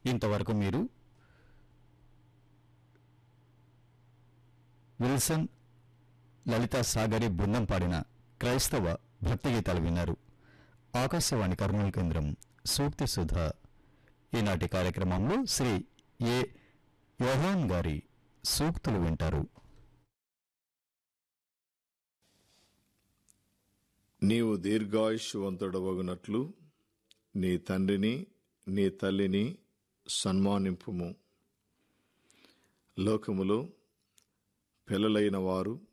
ఇంతవరకు మీరు విల్సన్ లలితా సాగరి బృందం పాడిన క్రైస్తవ భక్తి గీతాలు విన్నారు ఆకాశవాణి కర్నూలు కేంద్రం సూక్తి సుధ ఈనాటి కార్యక్రమంలో శ్రీ ఏ యోహాన్ గారి సూక్తులు వింటారు నీవు దీర్ఘాయుష్వంతుడవగునట్లు నీ తండ్రిని నీ తల్లిని సన్మానింపుము లోకములో పిల్లలైన వారు